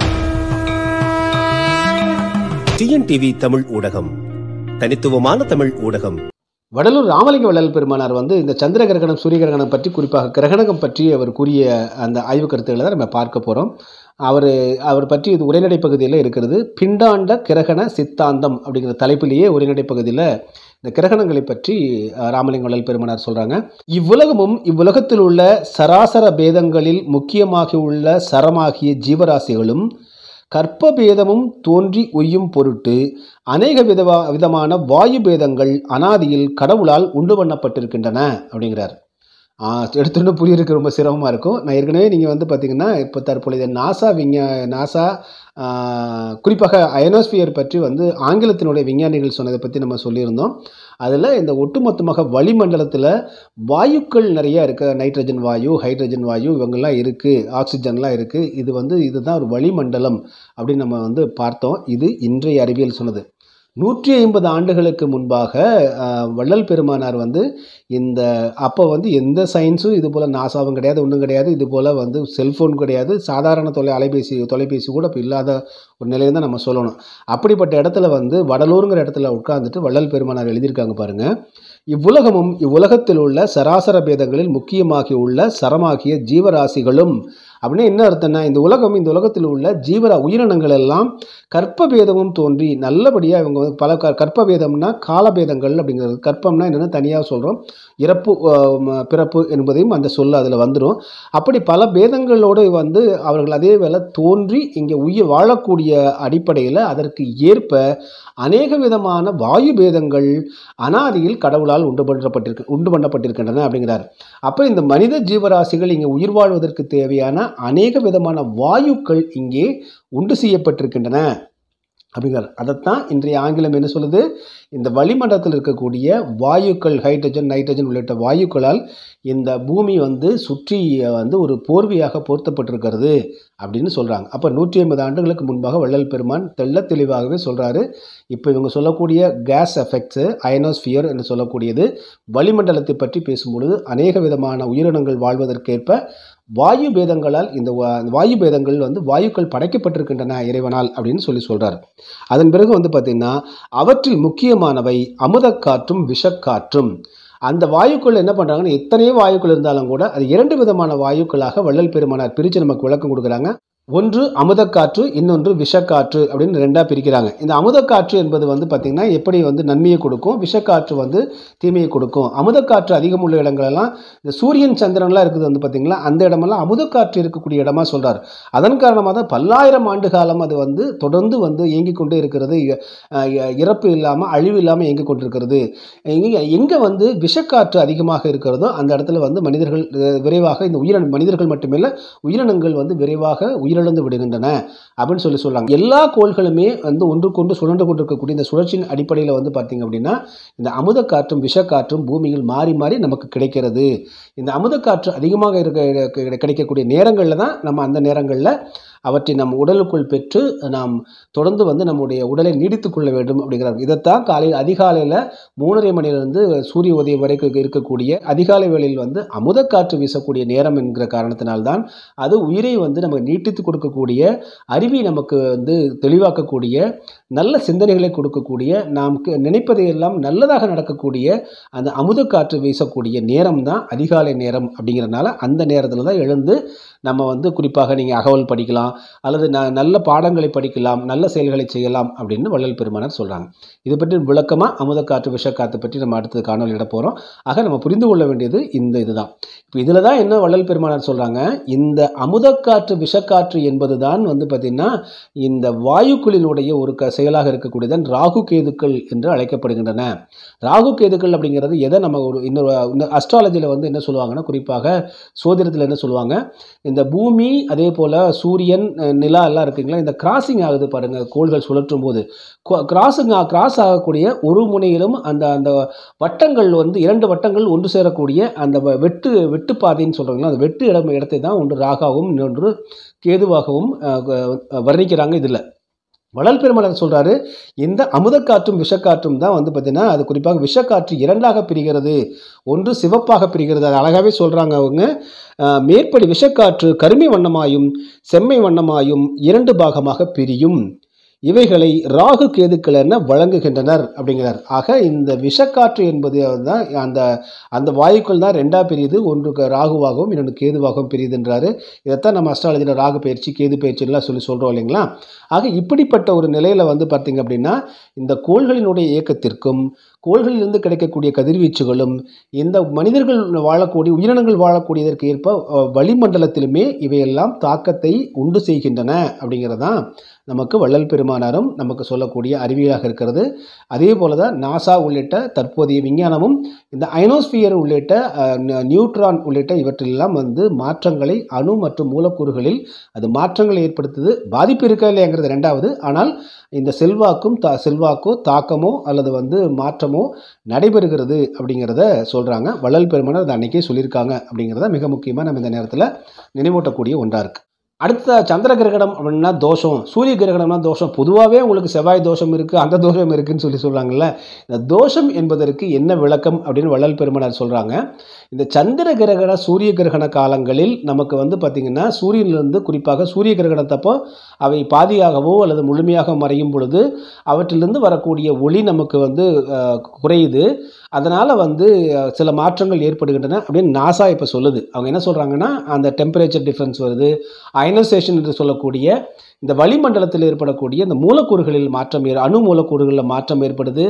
டிஎன்டிவி தமிழ் ஊடகம் தனித்துவமான தமிழ் ஊடகம் வடலூர் ராமலிங்க வள்ளல் பெருமானார் வந்து இந்த சந்திர கிரகணம் சூரிய கிரகணம் பற்றி குறிப்பாக கிரகணம் பற்றி அவர் கூறிய அந்த ஆய்வு கருத்துக்களை தான் நம்ம பார்க்க போகிறோம் அவர் அவர் பற்றி இது உரைநடை பகுதியில் இருக்கிறது பிண்டாண்ட கிரகண சித்தாந்தம் அப்படிங்கிற தலைப்பிலேயே உரைநடை பகுதியில் இந்த கிரகணங்களை பற்றி அஹ், ராமலிங்க வள்ளல் பெருமானார் சொல்கிறாங்க இவ்வுலகமும் இவ்வுலகத்தில் உள்ள சராசர பேதங்களில் முக்கியமாகி உள்ள சரமாகிய ஜீவராசிகளும் கற்ப பேதமும் தோன்றி உய்யும் பொருட்டு அநேக விதவா விதமான வாயு பேதங்கள் அனாதியில் கடவுளால் உண்டு பண்ணப்பட்டிருக்கின்றன அப்படிங்கிறார் ஆ, எடுத்துட்டு புரியறதுக்கு ரொம்ப சிரமமாக இருக்கும் நான் ஏற்கனவே நீங்கள் வந்து பார்த்தீங்கன்னா இப்போ தற்பொழுது நாசா விஞ்ஞா நாசா ஆ, குறிப்பாக அயனோஸ்பியர் பற்றி வந்து ஆங்கிலத்தினுடைய விஞ்ஞானிகள் சொன்னதை பற்றி நம்ம சொல்லியிருந்தோம் அதில் இந்த ஒட்டுமொத்தமாக வளிமண்டலத்தில் வாயுக்கள் நிறைய இருக்கு நைட்ரஜன் வாயு ஹைட்ரஜன் வாயு இவங்கெல்லாம் இருக்குது ஆக்சிஜன்லாம் இருக்குது இது வந்து இதுதான் ஒரு வளிமண்டலம் அப்படின்னு நம்ம வந்து பார்த்தோம் இது இன்றைய அறிவியல் சொன்னது நூற்றி ஐம்பது ஆண்டுகளுக்கு முன்பாக ஆஹ், வள்ளல் பெருமானார் வந்து இந்த அப்போ வந்து எந்த சயின்ஸும் இது போல் நாசாவும் கிடையாது ஒன்றும் கிடையாது இது போல் வந்து செல்ஃபோன் கிடையாது சாதாரண தொலை அலைபேசி தொலைபேசி கூட இப்போ இல்லாத ஒரு நிலையை தான் நம்ம சொல்லணும் அப்படிப்பட்ட இடத்துல வந்து வடலூருங்கிற இடத்துல உட்கார்ந்துட்டு வள்ளல் பெருமானார் எழுதியிருக்காங்க பாருங்க இவ்வுலகமும் இவ்வுலகத்தில் உள்ள சராசர பேதங்களில் முக்கியமாகி உள்ள சரமாகிய ஜீவராசிகளும் அப்படின்னா என்ன அர்த்தம்னா இந்த உலகம் இந்த உலகத்தில் உள்ள ஜீவர உயிரினங்கள் எல்லாம் கற்ப பேதமும் தோன்றி நல்லபடியாக இவங்க வந்து பல க கற்ப பேதம்னா காலபேதங்கள் அப்படிங்கிறது கற்பம்னா என்னென்னு தனியாக சொல்கிறோம் இறப்பு ஆஹ், ம- பிறப்பு என்பதையும் அந்த சொல்ல அதில் வந்துடும் அப்படி பல பேதங்களோடு வந்து அவர்கள் அதே வேளை தோன்றி இங்கே உயிர் வாழக்கூடிய அடிப்படையில் அதற்கு ஏற்ப அநேக விதமான வாயு பேதங்கள் அனாதியில் கடவுளால் உண்டு பண்ணப்பட்டிருக்கு உண்டு பண்ணப்பட்டிருக்கின்றன அப்படிங்கிறார் அப்போ இந்த மனித ஜீவராசிகள் இங்கே உயிர் வாழ்வதற்கு தேவையான அநேக விதமான வாயுக்கள் இங்கே உண்டு செய்யப்பட்டிருக்கின்றன அப்படிங்கிறார் அதைத்தான் இன்றைய ஆங்கிலம் என்ன சொல்லுது இந்த வளிமண்டலத்தில் இருக்கக்கூடிய வாயுக்கள் ஹைட்ரஜன் நைட்ரஜன் உள்ளிட்ட வாயுக்களால் இந்த பூமி வந்து சுற்றி அஹ், வந்து ஒரு போர்வையாக போர்த்தப்பட்டிருக்கிறது அப்படின்னு சொல்கிறாங்க அப்போ நூற்றி ஐம்பது ஆண்டுகளுக்கு முன்பாக வள்ளல் பெருமான் தெள்ள தெளிவாகவே சொல்கிறாரு இப்போ இவங்க சொல்லக்கூடிய கேஸ் எஃபெக்ட்ஸு அயனோஸ்பியர் என்று சொல்லக்கூடியது வளிமண்டலத்தை பற்றி பேசும்பொழுது அநேக விதமான உயிரினங்கள் வாழ்வதற்கேற்ப வாயு பேதங்களால் இந்த வா- வாயு பேதங்கள் வந்து வாயுக்கள் படைக்கப்பட்டிருக்கின்றன இறைவனால் அப்படின்னு சொல்லி சொல்றார் அதன் பிறகு வந்து பார்த்திங்கன்னா அவற்றில் முக்கியமானவை அமுதக்காற்றும் விஷக்காற்றும் அந்த வாயுக்கள் என்ன பண்ணுறாங்கன்னா எத்தனையோ வாயுக்கள் இருந்தாலும் கூட அது இரண்டு விதமான வாயுக்களாக வள்ளல் பெருமானார் பிரித்து நமக்கு விளக்கம் கொடுக்குறாங்க ஒன்று அமுதக்காற்று இன்னொன்று விஷக்காற்று அப்படின்னு ரெண்டாக பிரிக்கிறாங்க இந்த அமுதக்காற்று என்பது வந்து பார்த்திங்கன்னா எப்படி வந்து நன்மையை கொடுக்கும் விஷக்காற்று வந்து தீமையை கொடுக்கும் அமுதக்காற்று அதிகம் உள்ள இடங்களெல்லாம் இந்த சூரியன் சந்திரன்லாம் இருக்குது வந்து பார்த்திங்களா அந்த இடமெல்லாம் அமுதக்காற்று இருக்கக்கூடிய இடமா சொல்கிறார் அதன் காரணமாக தான் பல்லாயிரம் ஆண்டு காலம் அது வந்து தொடர்ந்து வந்து இயங்கிக் கொண்டே இருக்கிறது இ- அஹ் இ- இறப்பு இல்லாமல் அழிவு இல்லாமல் இயங்கிக் கொண்டிருக்கிறது எங்கே எங்கே வந்து விஷக்காற்று அதிகமாக இருக்கிறதோ அந்த இடத்துல வந்து மனிதர்கள் அஹ், விரைவாக இந்த உயிரின மனிதர்கள் மட்டுமில்லை உயிரினங்கள் வந்து விரைவாக உயிரிழந்து விடுகின்றன அப்படின்னு சொல்லி சொல்றாங்க எல்லா கோள்களுமே வந்து ஒன்றுக்கொன்று சுழன்று கொண்டிருக்கக்கூடிய இந்த சுழற்சியின் அடிப்படையில் வந்து பார்த்தீங்க அப்படின்னா இந்த அமுதக்காற்றும் விஷக்காற்றும் பூமியில் மாறி மாறி நமக்கு கிடைக்கிறது இந்த அமுதக்காற்று அதிகமாக இருக்க கிடை- கிடைக்கக்கூடிய நேரங்களில் தான் நம்ம அந்த நேரங்களில் அவற்றை நம் உடலுக்குள் பெற்று நாம் தொடர்ந்து வந்து நம்முடைய உடலை நீடித்துக் கொள்ள வேண்டும் அப்படிங்கிறாங்க இதைத்தான் காலையில் அதிகாலையில் மூணரை மணிலிருந்து சூரிய உதயம் வரைக்கும் இருக்கக்கூடிய அதிகாலை வேளையில் வந்து அமுதக்காற்று வீசக்கூடிய நேரம் என்கிற காரணத்தினால்தான் அது உயிரை வந்து நமக்கு நீட்டித்து கொடுக்கக்கூடிய அறிவை நமக்கு வந்து தெளிவாக்கக்கூடிய நல்ல சிந்தனைகளை கொடுக்கக்கூடிய நாம் கு- நினைப்பதையெல்லாம் நல்லதாக நடக்கக்கூடிய அந்த அமுதக்காற்று வீசக்கூடிய நேரம் தான் அதிகாலை நேரம் அப்படிங்கிறனால அந்த நேரத்தில் தான் எழுந்து நம்ம வந்து குறிப்பாக நீங்கள் அகவல் படிக்கலாம் அல்லது ந நல்ல பாடங்களை படிக்கலாம் நல்ல செயல்களை செய்யலாம் அப்படின்னு வள்ளல் பெருமானார் சொல்கிறாங்க இதை பற்றி விளக்கமாக அமுதக்காற்று விஷக்காற்று பற்றி நம்ம அடுத்தது காணொலி இட போகிறோம் ஆக நம்ம புரிந்து கொள்ள வேண்டியது இந்த இதுதான் இப்போ இதில் தான் என்ன வள்ளல் பெருமானார் சொல்கிறாங்க இந்த அமுதக்காற்று விஷக்காற்று என்பது தான் வந்து பார்த்திங்கன்னா இந்த வாயுக்களினுடைய ஒரு க செயலாக இருக்கக்கூடியதான் ராகு கேதுக்கள் என்று அழைக்கப்படுகின்றன ராகு கேதுக்கள் அப்படிங்கிறது எதை நம்ம ஒரு இன்னொரு அஸ்ட்ராலஜியில் வந்து என்ன சொல்லுவாங்கன்னா குறிப்பாக சோதிடத்தில் என்ன சொல்லுவாங்க இந்த பூமி அதே போல் சூரியன் அஹ், நிலா எல்லாம் இருக்குங்களா இந்த கிராசிங் ஆகுது பாருங்கள் கோள்கள் சுழற்றும் போது கிராசிங் கிராஸ் ஆகக்கூடிய ஒரு முனையிலும் அந்த அந்த வட்டங்கள் வந்து இரண்டு வட்டங்கள் ஒன்று சேரக்கூடிய அந்த வ- வெட்டு வெட்டு பாதைன்னு சொல்கிறாங்களா அந்த வெட்டு இடம் இடத்தை தான் ஒன்று ராகாவும் இன்னொன்று கேதுவாகவும் அஹ், அஹ், வர்ணிக்கிறாங்க இதில் வள்ளல் பெருமாளர் சொல்றாரு இந்த அமுதக்காற்றும் விஷக்காற்றும் தான் வந்து பார்த்தீங்கன்னா அது குறிப்பாக விஷக்காற்று இரண்டாக பிரிகிறது ஒன்று சிவப்பாக பிரிகிறது அது அழகாவே சொல்றாங்க அவங்க அஹ், மேற்படி விஷக்காற்று கருமை வண்ணமாயும் செம்மை வண்ணமாயும் இரண்டு பாகமாக பிரியும் இவைகளை ராகு கேதுக்கள் என வழங்குகின்றனர் அப்படிங்கிறார் ஆக இந்த விஷக்காற்று என்பது தான் அந்த அந்த வாயுக்கள் தான் ரெண்டா பிரியுது ஒன்று க- ராகுவாகவும் இன்னொன்று கேதுவாகவும் பிரியுதுன்றாரு இதைத்தான் நம்ம அஸ்ட்ராலஜியில் ராகு பயிற்சி கேது பயிற்சிலாம் சொல்லி சொல்கிறோம் இல்லைங்களா ஆக இப்படிப்பட்ட ஒரு நிலையில் வந்து பார்த்தீங்க அப்படின்னா இந்த கோள்களினுடைய இயக்கத்திற்கும் கோள்களிலிருந்து கிடைக்கக்கூடிய கதிர்வீச்சுகளும் இந்த மனிதர்கள் வாழக்கூடிய உயிரினங்கள் வாழக்கூடியதற்கு ஏற்ப அஹ், வளிமண்டலத்திலுமே இவையெல்லாம் தாக்கத்தை உண்டு செய்கின்றன அப்படிங்கிறதான் நமக்கு வள்ளல் பெருமானாரும் நமக்கு சொல்லக்கூடிய அறிவியலாக இருக்கிறது அதே போல தான் நாசா உள்ளிட்ட தற்போதைய விஞ்ஞானமும் இந்த அயனோஸ்பியர் உள்ளிட்ட அஹ், ந- நியூட்ரான் உள்ளிட்ட இவற்றிலெல்லாம் வந்து மாற்றங்களை அணு மற்றும் மூலக்கூறுகளில் அது மாற்றங்களை ஏற்படுத்துது பாதிப்பு இருக்கா இல்லையாங்கிறது ரெண்டாவது ஆனால் இந்த செல்வாக்கும் தா செல்வாக்கோ தாக்கமோ அல்லது வந்து மாற்றமோ நடைபெறுகிறது அப்படிங்கிறத சொல்கிறாங்க வள்ளல் பெருமானார் அதை அன்னைக்கே சொல்லியிருக்காங்க அப்படிங்கிறத மிக முக்கியமாக நம்ம இந்த நேரத்தில் நினைவூட்டக்கூடிய ஒன்றாக இருக்குது அடுத்த சந்திர கிரகணம் அப்படின்னா தோஷம் சூரிய கிரகணம்னா தோஷம் பொதுவாகவே உங்களுக்கு செவ்வாய் தோஷம் இருக்குது அந்த தோஷம் இருக்குன்னு சொல்லி சொல்கிறாங்கல்ல இந்த தோஷம் என்பதற்கு என்ன விளக்கம் அப்படின்னு வள்ளல் பெருமனார் சொல்கிறாங்க இந்த சந்திர கிரகண சூரிய கிரகண காலங்களில் நமக்கு வந்து பார்த்திங்கன்னா சூரியனிலிருந்து குறிப்பாக சூரிய கிரகணத்தப்போ அவை பாதியாகவோ அல்லது முழுமையாக மறையும் பொழுது அவற்றிலிருந்து வரக்கூடிய ஒளி நமக்கு வந்து அஹ், குறையுது அதனால் வந்து அஹ், சில மாற்றங்கள் ஏற்படுகின்றன அப்படின்னு நாசா இப்போ சொல்லுது அவங்க என்ன சொல்கிறாங்கன்னா அந்த டெம்பரேச்சர் டிஃப்ரென்ஸ் வருது அயனைசேஷன் என்று சொல்லக்கூடிய இந்த வளிமண்டலத்தில் ஏற்படக்கூடிய இந்த மூலக்கூறுகளில் மாற்றம் ஏ அணு மூலக்கூறுகளில் மாற்றம் ஏற்படுது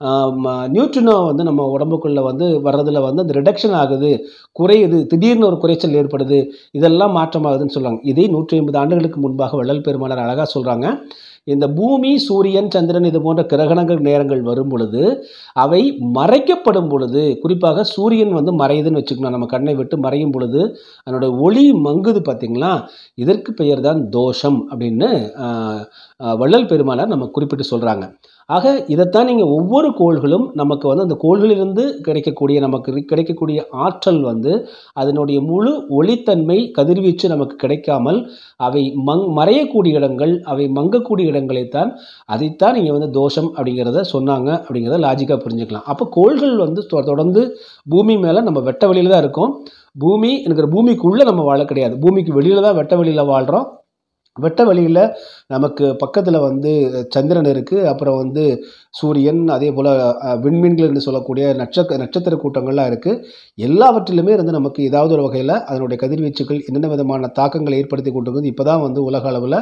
நியூட்ரினோ வந்து நம்ம உடம்புக்குள்ளே வந்து வர்றதுல வந்து அந்த ரிடக்ஷன் ஆகுது குறையுது திடீர்னு ஒரு குறைச்சல் ஏற்படுது இதெல்லாம் மாற்றமாகுதுன்னு சொல்கிறாங்க இதை நூற்றி ஐம்பது ஆண்டுகளுக்கு முன்பாக வள்ளல் பெருமானார் அழகாக சொல்கிறாங்க இந்த பூமி சூரியன் சந்திரன் இது போன்ற கிரகணங்கள் நேரங்கள் வரும் பொழுது அவை மறைக்கப்படும் பொழுது குறிப்பாக சூரியன் வந்து மறையுதுன்னு வச்சுக்கணும் நம்ம கண்ணை விட்டு மறையும் பொழுது அதனோட ஒளி மங்குது பார்த்தீங்களா இதற்கு பெயர் தான் தோஷம் அப்படின்னு ஆஹ், ஆஹ், வள்ளல் பெருமானார் நம்ம குறிப்பிட்டு சொல்கிறாங்க ஆக இதைத்தான் நீங்கள் ஒவ்வொரு கோள்களும் நமக்கு வந்து அந்த கோள்களிலிருந்து கிடைக்கக்கூடிய நமக்கு இரு- கிடைக்கக்கூடிய ஆற்றல் வந்து அதனுடைய முழு ஒளித்தன்மை கதிர்வீச்சு நமக்கு கிடைக்காமல் அவை மங் மறையக்கூடிய இடங்கள் அவை மங்கக்கூடிய இடங்களைத்தான் அதைத்தான் நீங்கள் வந்து தோஷம் அப்படிங்கிறத சொன்னாங்க அப்படிங்கிறத லாஜிக்காக புரிஞ்சுக்கலாம் அப்போ கோள்கள் வந்து தொ- தொடர்ந்து பூமி மேலே நம்ம வெட்ட வெளியில் தான் இருக்கோம் பூமி என்கிற பூமிக்குள்ளே நம்ம வாழ கிடையாது பூமிக்கு வெளியில் தான் வெட்ட வெளியில் வாழ்கிறோம் வெட்ட வெளியில் நமக்கு பக்கத்தில் வந்து சந்திரன் இருக்குது அப்புறம் வந்து சூரியன் அதே போல் விண்மீன்கள் என்று சொல்லக்கூடிய நட்சத்திர நட்சத்திர கூட்டங்கள்லாம் இருக்குது எல்லாவற்றிலுமே இருந்து நமக்கு ஏதாவது ஒரு வகையில் அதனுடைய கதிர்வீச்சுகள் என்னென்ன விதமான தாக்கங்களை ஏற்படுத்தி கொண்டிருக்குது இப்போ தான் வந்து உலக அளவில்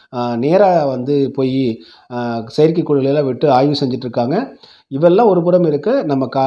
நேராக வந்து போய் செயற்கைக்கோள்களெல்லாம் விட்டு ஆய்வு செஞ்சிட்ருக்காங்க இவெல்லாம் ஒரு புறம் இருக்க நம்ம கா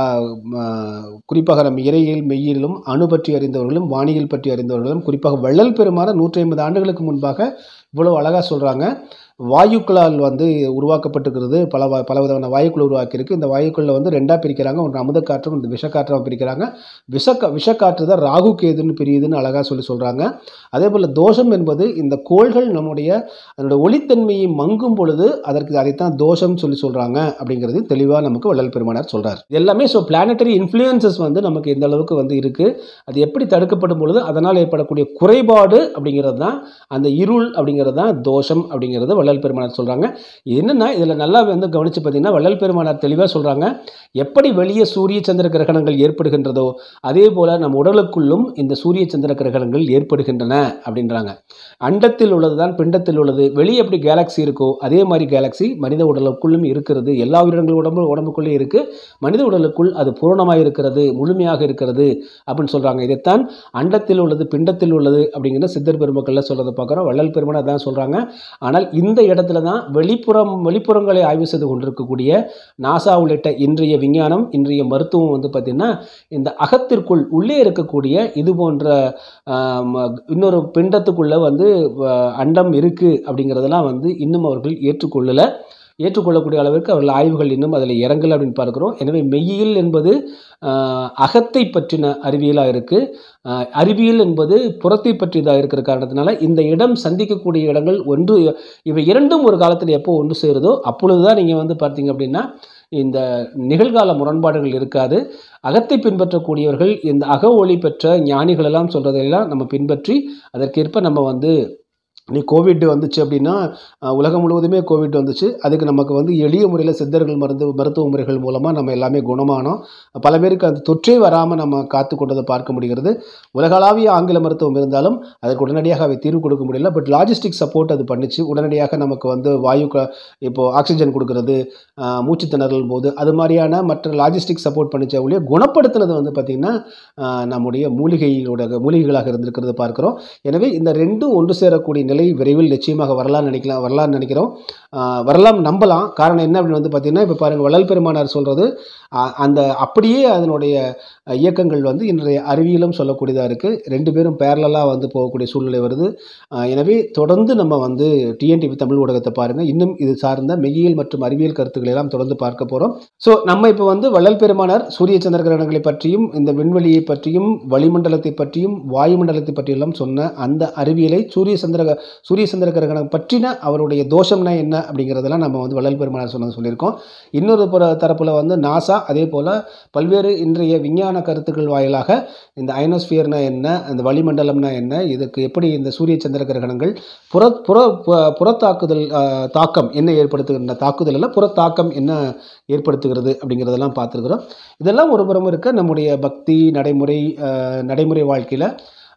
குறிப்பாக நம்ம இறையியல் மெய்யியலும் அணு பற்றி அறிந்தவர்களும் வானியல் பற்றி அறிந்தவர்களும் குறிப்பாக வள்ளல் பெருமான நூற்றி ஐம்பது ஆண்டுகளுக்கு முன்பாக இவ்வளோ அழகாக சொல்கிறாங்க வாயுக்களால் வந்து உருவாக்கப்பட்டிருக்கிறது பல வ பல விதமான வாயுக்கள் உருவாக்கியிருக்கு இந்த வாயுக்களில் வந்து ரெண்டாக பிரிக்கிறாங்க ஒன்று அமுதக்காற்றும் இந்த விஷக்காற்றாக பிரிக்கிறாங்க விஷக்கா விஷக்காற்று தான் ராகு கேதுன்னு பிரியுதுன்னு அழகாக சொல்லி சொல்கிறாங்க அதே போல் தோஷம் என்பது இந்த கோள்கள் நம்முடைய அதனுடைய ஒளித்தன்மையை மங்கும் பொழுது அதற்கு அதைத்தான் தோஷம்னு சொல்லி சொல்கிறாங்க அப்படிங்கிறது தெளிவாக நமக்கு வள்ளல் பெருமானார் சொல்கிறார் எல்லாமே ஸோ பிளானட்டரி இன்ஃப்ளூயன்சஸ் வந்து நமக்கு எந்த அளவுக்கு வந்து இருக்குது அது எப்படி தடுக்கப்படும் பொழுது அதனால் ஏற்படக்கூடிய குறைபாடு அப்படிங்கிறது தான் அந்த இருள் அப்படிங்கிறது தான் தோஷம் அப்படிங்கிறது வள்ளல் பெருமானார் சொல்கிறாங்க என்னென்னா இதில் நல்லா வந்து கவனித்து பார்த்தீங்கன்னா வள்ளல் பெருமானார் தெளிவாக சொல்கிறாங்க எப்படி வெளியே சூரிய சந்திர கிரகணங்கள் ஏற்படுகின்றதோ அதே போல் நம் உடலுக்குள்ளும் இந்த சூரிய சந்திர கிரகணங்கள் ஏற்படுகின்றன அப்படின்றாங்க அண்டத்தில் உள்ளது தான் பிண்டத்தில் உள்ளது வெளியே எப்படி கேலக்ஸி இருக்கோ அதே மாதிரி கேலக்ஸி மனித உடலுக்குள்ளும் இருக்கிறது எல்லா உயிரினங்கள் உடம்பு உடம்புக்குள்ளே இருக்குது மனித உடலுக்குள் அது பூரணமாக இருக்கிறது முழுமையாக இருக்கிறது அப்படின்னு சொல்கிறாங்க இதைத்தான் அண்டத்தில் உள்ளது பிண்டத்தில் உள்ளது அப்படிங்கிற சித்தர் பெருமக்கள்ல சொல்கிறத பார்க்குறோம் வள்ளல் பெருமனை தான் சொல்கிறாங்க ஆனால் இந்த இடத்துல தான் வெளிப்புறம் வெளிப்புறங்களை ஆய்வு செய்து கொண்டிருக்கக்கூடிய நாசா உள்ளிட்ட இன்றைய விஞ்ஞானம் இன்றைய மருத்துவம் வந்து பார்த்திங்கன்னா இந்த அகத்திற்குள் உள்ளே இருக்கக்கூடிய இது போன்ற ஆம், இன்னொரு பிண்டத்துக்குள்ளே வந்து அஹ், அண்டம் இருக்குது அப்படிங்கிறதெல்லாம் வந்து இன்னும் அவர்கள் ஏற்றுக்கொள்ளலை ஏற்றுக்கொள்ளக்கூடிய அளவிற்கு அவர்கள் ஆய்வுகள் இன்னும் அதில் இறங்கலை அப்படின்னு பார்க்குறோம் எனவே மெய்யியல் என்பது ஆஹ், அகத்தை பற்றின அறிவியலாக இருக்குது அறிவியல் என்பது புறத்தை பற்றியதாக இருக்கிற காரணத்தினால இந்த இடம் சந்திக்கக்கூடிய இடங்கள் ஒன்று இவை இரண்டும் ஒரு காலத்தில் எப்போ ஒன்று சேருதோ அப்பொழுது தான் நீங்கள் வந்து பார்த்தீங்க அப்படின்னா இந்த நிகழ்கால முரண்பாடுகள் இருக்காது அகத்தை பின்பற்றக்கூடியவர்கள் இந்த அக ஒளி பெற்ற ஞானிகள் எல்லாம் சொல்கிறதையெல்லாம் நம்ம பின்பற்றி அதற்கேற்ப நம்ம வந்து நீ கோவிட் வந்துச்சு அப்படின்னா அஹ், உலகம் முழுவதுமே கோவிட் வந்துச்சு அதுக்கு நமக்கு வந்து எளிய முறையில் சித்தர்கள் மருந்து மருத்துவ முறைகள் மூலமாக நம்ம எல்லாமே குணமானோம் பல பேருக்கு அந்த தொற்றே வராமல் நம்ம காத்து கொண்டதை பார்க்க முடிகிறது உலகளாவிய ஆங்கில மருத்துவம் இருந்தாலும் அதற்கு உடனடியாக அவை தீர்வு கொடுக்க முடியல பட் லாஜிஸ்டிக் சப்போர்ட் அது பண்ணுச்சு உடனடியாக நமக்கு வந்து வாயு க இப்போது ஆக்சிஜன் கொடுக்கறது ஆஹ், மூச்சு திணறல் போது அது மாதிரியான மற்ற லாஜிஸ்டிக் சப்போர்ட் பண்ணிச்ச ஒழிய குணப்படுத்தினது வந்து பார்த்திங்கன்னா ஆஹ், நம்முடைய மூலிகையோட மூலிகைகளாக இருந்திருக்கிறது பார்க்குறோம் எனவே இந்த ரெண்டும் ஒன்று சேரக்கூடிய நிலை விரைவில் நிச்சயமாக வரலாம்னு நினைக்கலாம் வரலாம்னு நினைக்கிறோம் ஆஹ், வரலாம் நம்பலாம் காரணம் என்ன அப்படின்னு வந்து பார்த்திங்கன்னா இப்போ பாருங்கள் வள்ளல் பெருமானார் சொல்கிறது அந்த அப்படியே அதனுடைய அஹ், இயக்கங்கள் வந்து இன்றைய அறிவியலும் சொல்லக்கூடியதாக இருக்குது ரெண்டு பேரும் பேரலாக வந்து போகக்கூடிய சூழ்நிலை வருது ஆஹ், எனவே தொடர்ந்து நம்ம வந்து டிஎன்டிவி தமிழ் ஊடகத்தை பாருங்கள் இன்னும் இது சார்ந்த மெய்யியல் மற்றும் அறிவியல் கருத்துக்களை எல்லாம் தொடர்ந்து பார்க்க போகிறோம் ஸோ நம்ம இப்போ வந்து வள்ளல் பெருமானார் சூரிய சந்திர கிரகணங்களை பற்றியும் இந்த விண்வெளியை பற்றியும் வளிமண்டலத்தை பற்றியும் வாயுமண்டலத்தை பற்றியெல்லாம் சொன்ன அந்த அறிவியலை சூரிய சந்திர சூரிய சந்திர கிரகணம் பற்றின அவருடைய தோஷம்னா என்ன அப்படிங்கிறதெல்லாம் நம்ம வந்து வள்ளல் பெருமானார் சொன்னது சொல்லியிருக்கோம் இன்னொரு புற தரப்பில் வந்து நாசா அதே போல் பல்வேறு இன்றைய விஞ்ஞான கருத்துக்கள் வாயிலாக இந்த அயனோஸ்பியர்னா என்ன அந்த வளிமண்டலம்னா என்ன இதுக்கு எப்படி இந்த சூரிய சந்திர கிரகணங்கள் புற புற பு- புறத்தாக்குதல் ஆஹ், தாக்கம் என்ன ஏற்படுத்துகின்ற தாக்குதல் இல்லை புறத்தாக்கம் என்ன ஏற்படுத்துகிறது அப்படிங்கிறதெல்லாம் பார்த்துருக்குறோம் இதெல்லாம் ஒரு புறம் இருக்க நம்முடைய பக்தி நடைமுறை ஆஹ், நடைமுறை வாழ்க்கையில்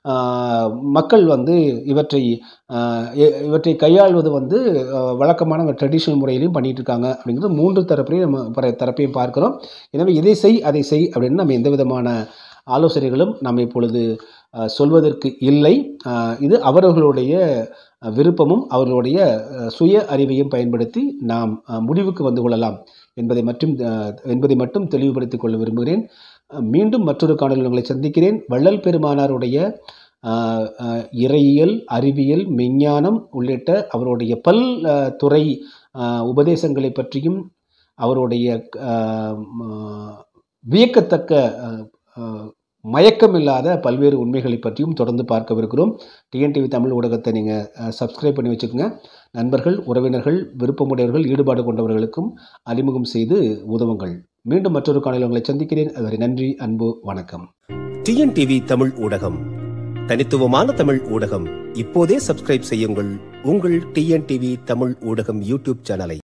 மக்கள் வந்து இவற்றை ஆஹ், இ- இவற்றை கையாள்வது வந்து ஆஹ், வழக்கமான ட்ரெடிஷ்னல் முறையிலையும் பண்ணிட்டு இருக்காங்க அப்படிங்கிறது மூன்று தரப்பையும் நம்ம பர- தரப்பையும் பார்க்கிறோம் எனவே இதை செய் அதை செய் அப்படின்னு நம்ம எந்த விதமான ஆலோசனைகளும் நம்ம இப்பொழுது ஆஹ், சொல்வதற்கு இல்லை ஆஹ், இது அவர்களுடைய அஹ், விருப்பமும் அவர்களுடைய அஹ், சுய அறிவையும் பயன்படுத்தி நாம் அஹ், முடிவுக்கு வந்து கொள்ளலாம் என்பதை மட்டும் அஹ், என்பதை மட்டும் தெளிவுபடுத்திக் கொள்ள விரும்புகிறேன் அஹ், மீண்டும் மற்றொரு காணொலியில் உங்களை சந்திக்கிறேன் வள்ளல் பெருமானாருடைய ஆஹ், ஆஹ், இறையியல் அறிவியல் மெஞ்ஞானம் உள்ளிட்ட அவருடைய பல் அஹ், துறை ஆஹ், உபதேசங்களை பற்றியும் அவருடைய ஆஹ், ம- வியக்கத்தக்க ஆஹ், ஆஹ், மயக்கமில்லாத பல்வேறு உண்மைகளை பற்றியும் தொடர்ந்து பார்க்கவிருக்கிறோம் டிஎன்டிவி தமிழ் ஊடகத்தை நீங்கள் சப்ஸ்கிரைப் பண்ணி வச்சுக்கோங்க நண்பர்கள் உறவினர்கள் விருப்பமுடையவர்கள் ஈடுபாடு கொண்டவர்களுக்கும் அறிமுகம் செய்து உதவுங்கள் மீண்டும் மற்றொரு காலையில் உங்களை சந்திக்கிறேன் அதுவரை நன்றி அன்பு வணக்கம் டிஎன்டிவி தமிழ் ஊடகம் தனித்துவமான தமிழ் ஊடகம் இப்போதே சப்ஸ்கிரைப் செய்யுங்கள் உங்கள் டிஎன்டிவி தமிழ் ஊடகம் யூடியூப் சேனலை